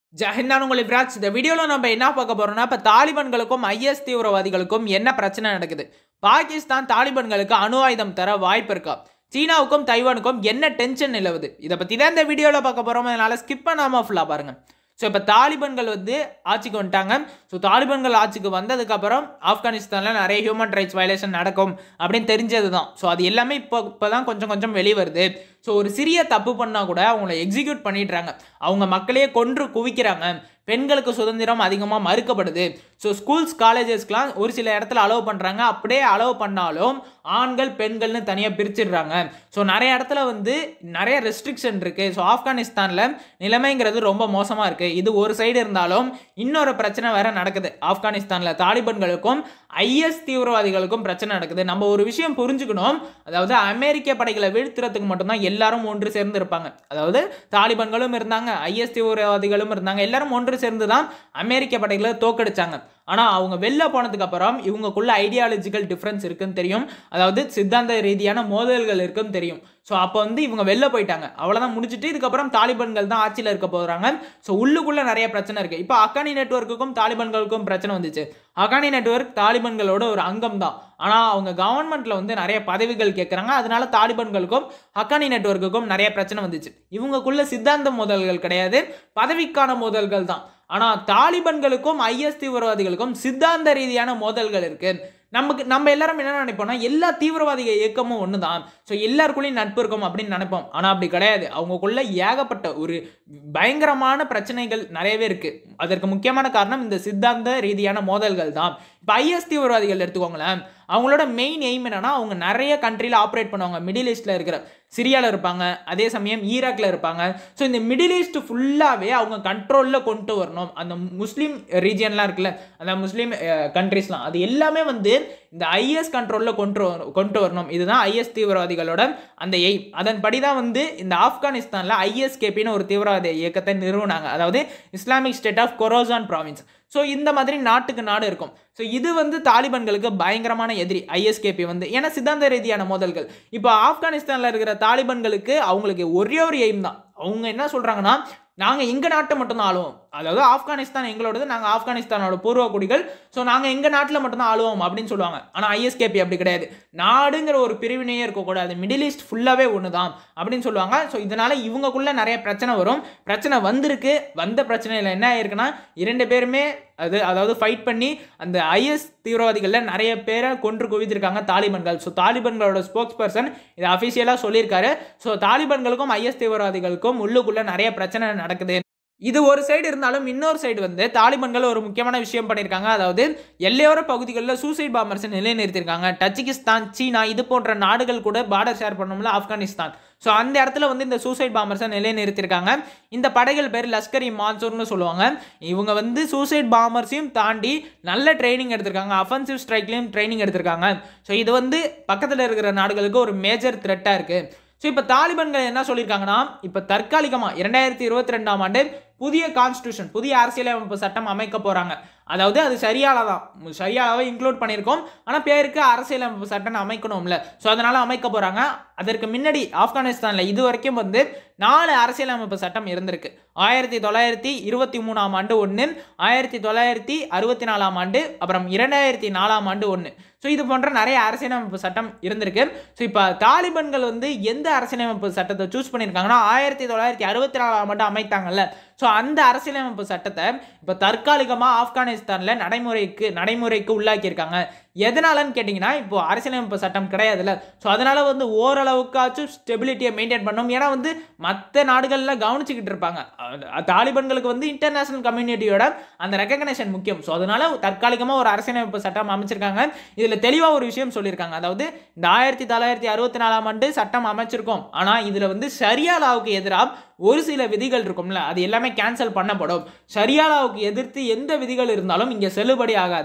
ஜஹிந்தான் உங்களை பிராட்ஸ் இந்த வீடியோவில் நம்ம என்ன பார்க்க போறோம்னா இப்போ தாலிபான்களுக்கும் ஐஎஸ் தீவிரவாதிகளுக்கும் என்ன பிரச்சனை நடக்குது பாகிஸ்தான் தாலிபான்களுக்கு அணு ஆயுதம் தர வாய்ப்பு இருக்கா சீனாவுக்கும் தைவானுக்கும் என்ன டென்ஷன் நிலவுது இதை பற்றி தான் இந்த வீடியோவில் பார்க்க போகிறோம் அதனால் ஸ்கிப் பண்ணாமல் ஃபுல்லாக பாருங்கள் ஸோ இப்போ தாலிபான்கள் வந்து ஆட்சிக்கு வந்துட்டாங்க ஸோ தாலிபான்கள் ஆட்சிக்கு வந்ததுக்கப்புறம் ஆப்கானிஸ்தானில் நிறைய ஹியூமன் ரைட்ஸ் வயலேஷன் நடக்கும் அப்படின்னு தெரிஞ்சது தான் ஸோ அது எல்லாமே இப்போ இப்போ தான் கொஞ்சம் கொஞ்சம் வெளியே வருது ஸோ ஒரு சிறிய தப்பு பண்ணால் கூட அவங்கள எக்ஸிக்யூட் பண்ணிடுறாங்க அவங்க மக்களையே கொன்று குவிக்கிறாங்க பெண்களுக்கு சுதந்திரம் அதிகமாக மறுக்கப்படுது ஸோ ஸ்கூல்ஸ் காலேஜஸ்க்கெலாம் ஒரு சில இடத்துல அலோவ் பண்ணுறாங்க அப்படியே அலோவ் பண்ணாலும் ஆண்கள் பெண்கள்னு தனியாக பிரிச்சிடுறாங்க ஸோ நிறைய இடத்துல வந்து நிறைய ரெஸ்ட்ரிக்ஷன் இருக்குது ஸோ ஆப்கானிஸ்தானில் நிலைமைங்கிறது ரொம்ப மோசமாக இருக்குது இது ஒரு சைடு இருந்தாலும் இன்னொரு பிரச்சனை வேற நடக்குது ஆப்கானிஸ்தானில் தாலிபான்களுக்கும் ஐஎஸ் தீவிரவாதிகளுக்கும் பிரச்சனை நடக்குது நம்ம ஒரு விஷயம் புரிஞ்சுக்கணும் அதாவது அமெரிக்க படைகளை வீழ்த்துறதுக்கு மட்டும்தான் எல்லாரும் ஒன்று சேர்ந்து இருப்பாங்க அதாவது தாலிபான்களும் இருந்தாங்க ஐஎஸ் தீவிரவாதிகளும் இருந்தாங்க எல்லாரும் ஒன்று சேர்ந்து தான் அமெரிக்க படைகளை தோக்கடிச்சாங்க ஆனால் அவங்க வெளில போனதுக்கு அப்புறம் இவங்களுக்குள்ள ஐடியாலஜிக்கல் டிஃப்ரென்ஸ் இருக்குன்னு தெரியும் அதாவது சித்தாந்த ரீதியான மோதல்கள் இருக்குன்னு தெரியும் ஸோ அப்போ வந்து இவங்க வெளில போயிட்டாங்க அவ்வளோதான் முடிச்சுட்டு இதுக்கப்புறம் தாலிபான்கள் தான் ஆட்சியில் இருக்க போகிறாங்க ஸோ உள்ளுக்குள்ளே நிறைய பிரச்சனை இருக்குது இப்போ அக்கானி நெட்ஒர்க்குக்கும் தாலிபான்களுக்கும் பிரச்சனை வந்துச்சு அகானி நெட்ஒர்க் தாலிபான்களோட ஒரு அங்கம் தான் ஆனால் அவங்க கவர்மெண்ட்டில் வந்து நிறைய பதவிகள் கேட்குறாங்க அதனால தாலிபான்களுக்கும் ஹக்கானி நெட்ஒர்க்குக்கும் நிறைய பிரச்சனை வந்துச்சு இவங்களுக்குள்ள சித்தாந்த மோதல்கள் கிடையாது பதவிக்கான மோதல்கள் தான் ஆனால் தாலிபான்களுக்கும் ஐஎஸ் தீவிரவாதிகளுக்கும் சித்தாந்த ரீதியான மோதல்கள் இருக்கு நமக்கு நம்ம எல்லாரும் என்ன நினைப்போம்னா எல்லா தீவிரவாதி இயக்கமும் ஒன்று தான் ஸோ எல்லாருக்குள்ளேயும் நட்பு இருக்கும் அப்படின்னு நினைப்போம் ஆனால் அப்படி கிடையாது அவங்களுக்குள்ள ஏகப்பட்ட ஒரு பயங்கரமான பிரச்சனைகள் நிறையவே இருக்கு அதற்கு முக்கியமான காரணம் இந்த சித்தாந்த ரீதியான மோதல்கள் தான் இப்போ ஐஎஸ் தீவிரவாதிகள் எடுத்துக்கோங்களேன் அவங்களோட மெயின் எய்ம் என்னன்னா அவங்க நிறைய கண்ட்ரியில் ஆப்ரேட் பண்ணுவாங்க மிடில் ஈஸ்டில் இருக்கிற சிரியாவில் இருப்பாங்க அதே சமயம் ஈராக்கில் இருப்பாங்க ஸோ இந்த மிடில் ஈஸ்ட் ஃபுல்லாகவே அவங்க கண்ட்ரோலில் கொண்டு வரணும் அந்த முஸ்லீம் ரீஜியன்லாம் இருக்குல்ல அந்த முஸ்லீம் கண்ட்ரிஸ்லாம் அது எல்லாமே வந்து இந்த ஐஎஸ் கண்ட்ரோலில் கொண்டு வரும் கொண்டு வரணும் இதுதான் ஐஎஸ் தீவிரவாதிகளோட அந்த எய்ம் அதன்படி தான் வந்து இந்த ஆப்கானிஸ்தானில் ஐஎஸ்கேபின்னு ஒரு தீவிரவாத இயக்கத்தை நிறுவனாங்க அதாவது Islamic State of Khorasan province so இந்த மாதிரி நாட்டுக்கு நாடு இருக்கும் ஸோ இது வந்து தாலிபான்களுக்கு பயங்கரமான எதிரி ஐஎஸ்கேபி வந்து ஏன்னா சித்தாந்த ரீதியான மோதல்கள் இப்போ ஆப்கானிஸ்தானில் இருக்கிற தாலிபான்களுக்கு அவங்களுக்கு ஒரே ஒரு எய்ம் தான் அவங்க என்ன சொல்கிறாங்கன்னா நாங்கள் எங்கள் நாட்டை மட்டும்தான் ஆளுவோம் அதாவது ஆப்கானிஸ்தான் எங்களோடது நாங்கள் ஆப்கானிஸ்தானோட பூர்வ குடிகள் ஸோ நாங்கள் எங்கள் நாட்டில் மட்டும்தான் ஆளுவோம் அப்படின்னு சொல்லுவாங்க ஆனால் ஐஎஸ்கேபி அப்படி கிடையாது நாடுங்கிற ஒரு பிரிவினையே இருக்கக்கூடாது மிடில் ஈஸ்ட் ஃபுல்லாகவே ஒன்று தான் அப்படின்னு சொல்லுவாங்க ஸோ இதனால் இவங்கக்குள்ளே நிறைய பிரச்சனை வரும் பிரச்சனை வந்திருக்கு வந்த பிரச்சனையில் என்ன ஆயிருக்குன்னா இரண்டு பேருமே அது அதாவது ஃபைட் பண்ணி அந்த ஐஎஸ் தீவிரவாதிகளில் நிறைய பேரை கொன்று குவித்திருக்காங்க தாலிபான்கள் ஸோ தாலிபான்களோட ஸ்போக்ஸ் பர்சன் இதை அஃபிஷியலாக சொல்லியிருக்காரு ஸோ தாலிபான்களுக்கும் ஐஎஸ் தீவிரவாதிகளுக்கும் உள்ளுக்குள்ளே நிறைய பிரச்சனை நடக்குது இது ஒரு சைடு இருந்தாலும் இன்னொரு சைடு வந்து தாலிபான்கள் ஒரு முக்கியமான விஷயம் பண்ணியிருக்காங்க அதாவது எல்லையோர பகுதிகளில் சூசைட் பாம்பர்ஸ் நிலைநிறுத்தியிருக்காங்க டச்சிகிஸ்தான் சீனா இது போன்ற நாடுகள் கூட பார்டர் ஷேர் பண்ணோம்ல ஆப்கானிஸ்தான் ஸோ அந்த இடத்துல வந்து இந்த சூசைட் பாம்பர்ஸை நிலைநிறுத்தியிருக்காங்க இந்த படைகள் பேர் லஷ்கர் இ மான்சூர்னு சொல்லுவாங்க இவங்க வந்து சூசைட் பாம்பர்ஸையும் தாண்டி நல்ல ட்ரைனிங் எடுத்திருக்காங்க அஃபென்சிவ் ஸ்ட்ரைக்லையும் ட்ரைனிங் எடுத்திருக்காங்க ஸோ இது வந்து பக்கத்தில் இருக்கிற நாடுகளுக்கு ஒரு மேஜர் த்ரெட்டாக இருக்குது ஸோ இப்போ தாலிபான்கள் என்ன சொல்லியிருக்காங்கன்னா இப்போ தற்காலிகமாக இரண்டாயிரத்தி இருபத்தி ரெண்டாம் ஆண்டு புதிய கான்ஸ்டியூஷன் புதிய அரசியலமைப்பு சட்டம் அமைக்க போகிறாங்க அதாவது அது சரியால தான் சரியாலாவே இன்க்ளூட் பண்ணியிருக்கோம் ஆனால் பேருக்கு அரசியலமைப்பு சட்டம் அமைக்கணும்ல ஸோ அதனால் அமைக்க போகிறாங்க அதற்கு முன்னாடி ஆப்கானிஸ்தானில் இது வரைக்கும் வந்து நாலு அரசியலமைப்பு சட்டம் இருந்திருக்கு ஆயிரத்தி தொள்ளாயிரத்தி இருபத்தி மூணாம் ஆண்டு ஒன்று ஆயிரத்தி தொள்ளாயிரத்தி அறுபத்தி நாலாம் ஆண்டு அப்புறம் இரண்டாயிரத்தி நாலாம் ஆண்டு ஒன்று ஸோ இது போன்ற நிறைய அரசியலமைப்பு சட்டம் இருந்திருக்கு ஸோ இப்போ தாலிபான்கள் வந்து எந்த அரசியலமைப்பு சட்டத்தை சூஸ் பண்ணியிருக்காங்கன்னா ஆயிரத்தி தொள்ளாயிரத்தி அறுபத்தி நாலாம் ஆண்டு அமைத்தாங்கல்ல ஸோ அந்த அரசியலமைப்பு சட்டத்தை இப்போ தற்காலிகமாக ஆப்கானிஸ்தானில் நடைமுறைக்கு நடைமுறைக்கு உள்ளாக்கியிருக்காங்க எதனாலன்னு கேட்டிங்கன்னா இப்போ அரசியலமைப்பு சட்டம் கிடையாதுல்ல ஸோ அதனால் வந்து ஓரளவுக்காச்சும் ஸ்டெபிலிட்டியை மெயின்டைன் பண்ணணும் ஏன்னா வந்து மற்ற நாடுகளில் கவனிச்சுக்கிட்டு இருப்பாங்க தாலிபான்களுக்கு வந்து இன்டர்நேஷனல் கம்யூனிட்டியோட அந்த ரெக்கக்னேஷன் முக்கியம் ஸோ அதனால் தற்காலிகமாக ஒரு அரசியலமைப்பு சட்டம் அமைச்சிருக்காங்க இதில் தெளிவாக ஒரு விஷயம் சொல்லியிருக்காங்க அதாவது இந்த ஆயிரத்தி தொள்ளாயிரத்தி அறுபத்தி நாலாம் ஆண்டு சட்டம் அமைச்சிருக்கோம் ஆனால் இதில் வந்து ஷரியாலாவுக்கு எதிராக ஒரு சில விதிகள் இருக்கும்ல அது எல்லாமே கேன்சல் பண்ணப்படும் ஷரியாலாவுக்கு எதிர்த்து எந்த விதிகள் இருந்தாலும் இங்கே செல்லுபடி ஆகாது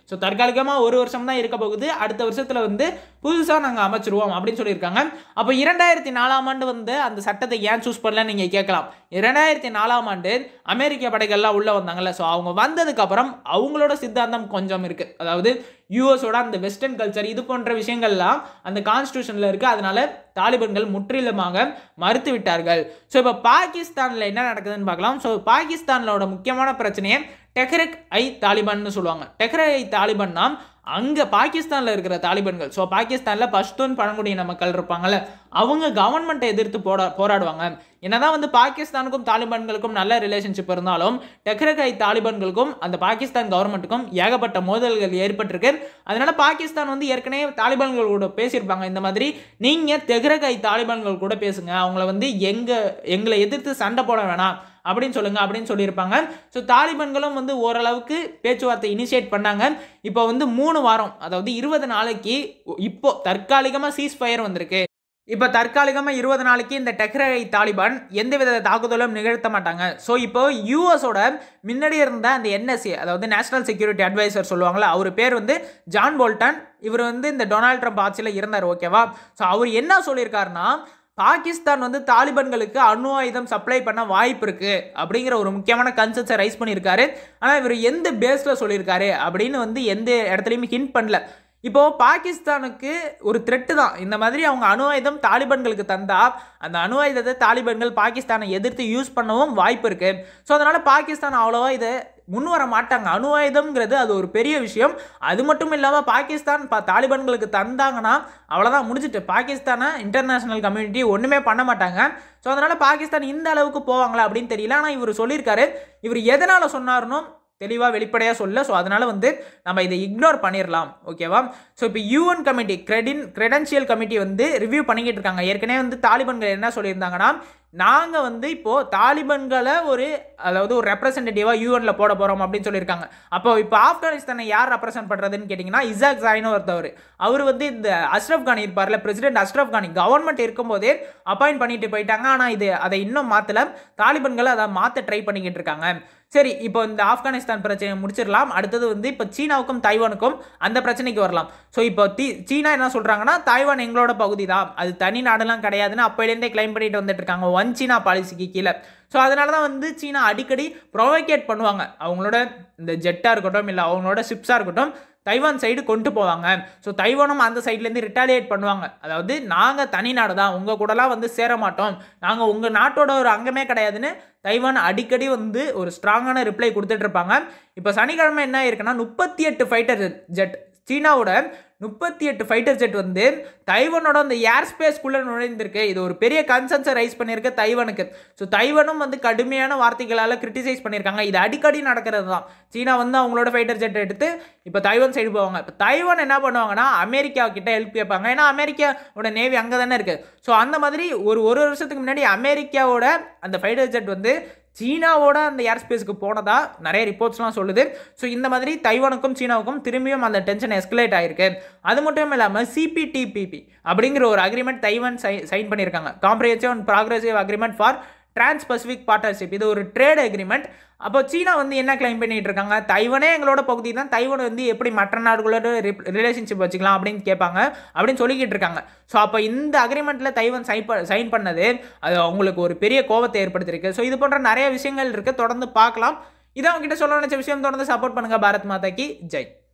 ஸோ தற்காலிகமாக ஒரு வருஷம் தான் இருக்க போகுது அடுத்த வருஷத்தில் வந்து புதுசாக நாங்கள் அமைச்சிருவோம் அப்படின்னு சொல்லியிருக்காங்க அப்போ இரண்டாயிரத்தி நாலாம் ஆண்டு வந்து அந்த சட்டத்தை ஏன் சூஸ் பண்ணலன்னு நீங்கள் கேட்கலாம் இரண்டாயிரத்தி நாலாம் ஆண்டு அமெரிக்க படைகள்லாம் உள்ளே வந்தாங்கல்ல ஸோ அவங்க வந்ததுக்கப்புறம் அவங்களோட சித்தாந்தம் கொஞ்சம் இருக்குது அதாவது யூஎஸோட அந்த வெஸ்டர்ன் கல்ச்சர் இது போன்ற விஷயங்கள்லாம் அந்த கான்ஸ்டியூஷனில் இருக்குது அதனால தாலிபன்கள் முற்றிலுமாக மறுத்து விட்டார்கள் ஸோ இப்போ பாகிஸ்தானில் என்ன நடக்குதுன்னு பார்க்கலாம் ஸோ பாகிஸ்தானோட முக்கியமான பிரச்சனையே டெஹ்ரிக் ஐ தாலிபான்னு சொல்லுவாங்க டெஹ்ரிக் ஐ தாலிபன்னா அங்கே பாகிஸ்தானில் இருக்கிற தாலிபன்கள் ஸோ பாகிஸ்தானில் பஷ்தூன் பழங்குடியின மக்கள் இருப்பாங்கல்ல அவங்க கவர்மெண்ட்டை எதிர்த்து போடா போராடுவாங்க என்னதான் வந்து பாகிஸ்தானுக்கும் தாலிபான்களுக்கும் நல்ல ரிலேஷன்ஷிப் இருந்தாலும் டெஹ்ரிக் ஐ தாலிபான்களுக்கும் அந்த பாகிஸ்தான் கவர்மெண்ட்டுக்கும் ஏகப்பட்ட மோதல்கள் ஏற்பட்டிருக்கு அதனால பாகிஸ்தான் வந்து ஏற்கனவே தாலிபான்கள் கூட பேசியிருப்பாங்க இந்த மாதிரி நீங்கள் தெஹ்ரிக் ஐ தாலிபான்கள் கூட பேசுங்க அவங்கள வந்து எங்க எங்களை எதிர்த்து சண்டை போட வேணாம் அப்படின்னு சொல்லுங்க அப்படின்னு சொல்லியிருப்பாங்க ஸோ தாலிபான்களும் வந்து ஓரளவுக்கு பேச்சுவார்த்தை இனிஷியேட் பண்ணாங்க இப்போ வந்து மூணு வாரம் அதாவது இருபது நாளைக்கு இப்போ தற்காலிகமாக சீஸ் ஃபயர் வந்திருக்கு இப்போ தற்காலிகமாக இருபது நாளைக்கு இந்த டெக்ரகை தாலிபான் எந்தவித தாக்குதலும் நிகழ்த்த மாட்டாங்க ஸோ இப்போ யூஎஸோட முன்னாடி இருந்த அந்த என்எஸ்ஏ அதாவது நேஷனல் செக்யூரிட்டி அட்வைசர் சொல்லுவாங்களே அவர் பேர் வந்து ஜான் போல்டன் இவர் வந்து இந்த டொனால்ட் ட்ரம்ப் ஆட்சியில் இருந்தார் ஓகேவா ஸோ அவர் என்ன சொல்லியிருக்காருன்னா பாகிஸ்தான் வந்து தாலிபான்களுக்கு அணு ஆயுதம் சப்ளை பண்ண வாய்ப்பு இருக்கு அப்படிங்கிற ஒரு முக்கியமான கன்சென்ஸை ரைஸ் பண்ணியிருக்காரு ஆனால் இவர் எந்த பேஸில் சொல்லியிருக்காரு அப்படின்னு வந்து எந்த இடத்துலையுமே ஹிண்ட் பண்ணல இப்போ பாகிஸ்தானுக்கு ஒரு த்ரெட்டு தான் இந்த மாதிரி அவங்க அணு ஆயுதம் தாலிபான்களுக்கு தந்தா அந்த அணு ஆயுதத்தை தாலிபான்கள் பாகிஸ்தானை எதிர்த்து யூஸ் பண்ணவும் வாய்ப்பு இருக்கு ஸோ அதனால பாகிஸ்தான் அவ்வளோவா இதை முன் வர மாட்டாங்க அணு ஆயுதம்ங்கிறது அது ஒரு பெரிய விஷயம் அது மட்டும் இல்லாமல் பாகிஸ்தான் பா தாலிபான்களுக்கு தந்தாங்கன்னா அவ்வளோதான் முடிஞ்சிட்டு பாகிஸ்தானை இன்டர்நேஷனல் கம்யூனிட்டி ஒன்றுமே பண்ண மாட்டாங்க ஸோ அதனால் பாகிஸ்தான் இந்த அளவுக்கு போவாங்களா அப்படின்னு தெரியல ஆனால் இவர் சொல்லியிருக்காரு இவர் எதனால் சொன்னாருன்னு தெளிவாக வெளிப்படையாக சொல்ல ஸோ அதனால் வந்து நம்ம இதை இக்னோர் பண்ணிடலாம் ஓகேவா ஸோ இப்போ யூஎன் கமிட்டி கிரெடின் கிரெடென்ஷியல் கமிட்டி வந்து ரிவ்யூ பண்ணிக்கிட்டு இருக்காங்க ஏற்கனவே வந்து தாலிபான்கள் என்ன சொல்லியிருந்தாங்கன்னா நாங்கள் வந்து இப்போது தாலிபான்களை ஒரு அதாவது ஒரு ரெப்ரசன்டேட்டிவாக யூஎன்ல போட போகிறோம் அப்படின்னு சொல்லியிருக்காங்க அப்போ இப்போ ஆப்கானிஸ்தானை யார் ரெப்ரசென்ட் பண்ணுறதுன்னு கேட்டிங்கன்னா இசாக் ஜாயின்னு ஒருத்தவர் அவர் வந்து இந்த அஷ்ரப் கானி இருப்பார்ல பிரசிடென்ட் அஷ்ரப் கானி கவர்மெண்ட் இருக்கும்போதே அப்பாயிண்ட் பண்ணிட்டு போயிட்டாங்க ஆனால் இது அதை இன்னும் மாற்றல தாலிபான்களை அதை மாற்ற ட்ரை பண்ணிக்கிட்டு இருக்காங்க சரி இப்போ இந்த ஆப்கானிஸ்தான் பிரச்சனையை முடிச்சிடலாம் அடுத்தது வந்து இப்போ சீனாவுக்கும் தைவானுக்கும் அந்த பிரச்சனைக்கு வரலாம் ஸோ இப்போ தி சீனா என்ன சொல்கிறாங்கன்னா தாய்வான் எங்களோட பகுதி தான் அது தனி நாடெல்லாம் கிடையாதுன்னு அப்போலேருந்தே கிளைம் பண்ணிட்டு வந்துட்டு இருக்காங்க ஒன் சீனா பாலிசிக்கு கீழே ஸோ அதனால தான் வந்து சீனா அடிக்கடி ப்ரொவோகேட் பண்ணுவாங்க அவங்களோட இந்த ஜெட்டாக இருக்கட்டும் இல்லை அவங்களோட ஷிப்ஸாக இருக்கட்டும் தைவான் சைடு கொண்டு போவாங்க ஸோ தைவானும் அந்த சைட்லேருந்து ரிட்டாலியேட் பண்ணுவாங்க அதாவது நாங்கள் தனி நாடு தான் உங்கள் கூடலாம் வந்து சேர மாட்டோம் நாங்கள் உங்கள் நாட்டோட ஒரு அங்கமே கிடையாதுன்னு தைவான் அடிக்கடி வந்து ஒரு ஸ்ட்ராங்கான ரிப்ளை கொடுத்துட்டு இருப்பாங்க இப்போ சனிக்கிழமை என்ன இருக்குன்னா முப்பத்தி எட்டு ஃபைட்டர் ஜெட் சீனாவோட முப்பத்தி எட்டு ஃபைட்டர் ஜெட் வந்து தைவானோட அந்த ஏர் ஸ்பேஸ்க்குள்ளே நுழைந்திருக்கு இது ஒரு பெரிய கன்சர்ன்ஸை ரைஸ் பண்ணியிருக்கு தைவானுக்கு ஸோ தைவானும் வந்து கடுமையான வார்த்தைகளால் கிரிட்டிசைஸ் பண்ணியிருக்காங்க இது அடிக்கடி நடக்கிறது தான் சீனா வந்து அவங்களோட ஃபைட்டர் ஜெட் எடுத்து இப்போ தைவான் சைடு போவாங்க இப்போ தைவான் என்ன பண்ணுவாங்கன்னா அமெரிக்கா கிட்ட ஹெல்ப் கேட்பாங்க ஏன்னா அமெரிக்காவோட நேவி அங்கே தானே இருக்குது ஸோ அந்த மாதிரி ஒரு ஒரு வருஷத்துக்கு முன்னாடி அமெரிக்காவோட அந்த ஃபைட்டர் ஜெட் வந்து சீனாவோட அந்த ஏர் ஸ்பேஸ்க்கு போனதா நிறைய ரிப்போர்ட்ஸ்லாம் சொல்லுது ஸோ இந்த மாதிரி தைவானுக்கும் சீனாவுக்கும் திரும்பியும் அந்த டென்ஷன் எஸ்கலேட் ஆயிருக்கு அது மட்டும் இல்லாமல் சிபிடிபிபி அப்படிங்கிற ஒரு அக்ரிமெண்ட் தைவான் சை சைன் பண்ணியிருக்காங்க comprehensive and progressive agreement for Trans Pacific Partnership இது ஒரு ட்ரேட் அக்ரிமெண்ட் அப்போ சீனா வந்து என்ன கிளைம் பண்ணிட்டு இருக்காங்க தைவனே எங்களோட பகுதி தான் தைவன் வந்து எப்படி மற்ற நாடுகளோட ரிலேஷன்ஷிப் வச்சுக்கலாம் அப்படின்னு கேட்பாங்க அப்படின்னு சொல்லிக்கிட்டு இருக்காங்க ஸோ அப்போ இந்த அக்ரிமெண்ட்டில் தைவன் சைன் சைன் பண்ணது அது அவங்களுக்கு ஒரு பெரிய கோபத்தை ஏற்படுத்தியிருக்கு ஸோ இது போன்ற நிறைய விஷயங்கள் இருக்குது தொடர்ந்து பார்க்கலாம் இதை அவங்க கிட்ட சொல்ல நினச்ச விஷயம் தொடர்ந்து சப்போர்ட் பண்ணுங்கள் பாரத் மாதாக்கு ஜெய்